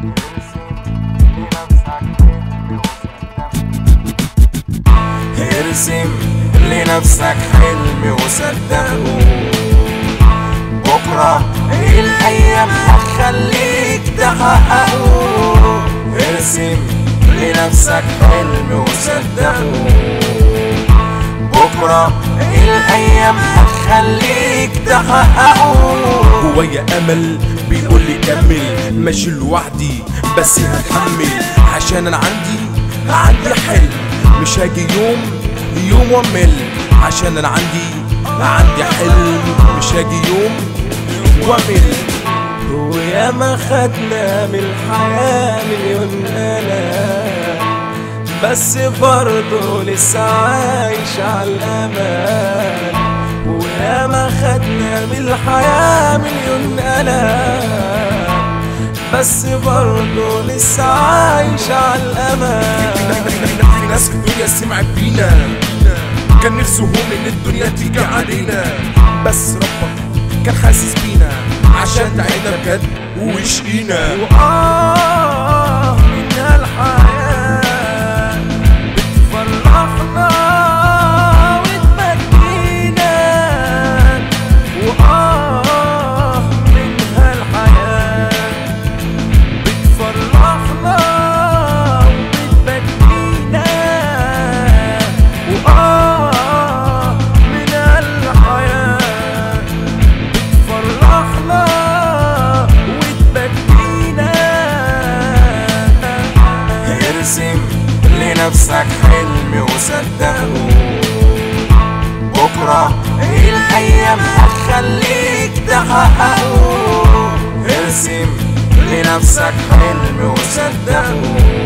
ارسم لنفسك حلم وصدقه بكرة الأيام هتخليك تحققه ارسم لنفسك حلم وصدقه بكرة الأيام هتخليك تحققه جوايا امل بيقول لي كمل ماشي لوحدي بس هتحمل عشان انا عندي عندي حلم مش هاجي يوم يوم وامل عشان انا عندي عندي حلم مش هاجي يوم وامل ويا ما خدنا من الحياة مليون ألم بس برضه لسه عايش على الأمان ويا ما خدنا من الحياة مليون ألم بس برضه لسه عايش على الأمان في ناس في الدنيا سمعت بينا كان نفسهم ان الدنيا تيجي علينا بس ربك كان حاسس بينا عشان تعبنا بجد وشقينا وآه من الحياة بتفرحنا وتبكينا وآه منها الحياة بتفرحنا وبتبكينا وآه من الحياة بتفرحنا وتبكينا ارسم لنفسك حلم وصدقه بكرة الأيام هتخليك تحققه ارسم لنفسك حلم وصدقه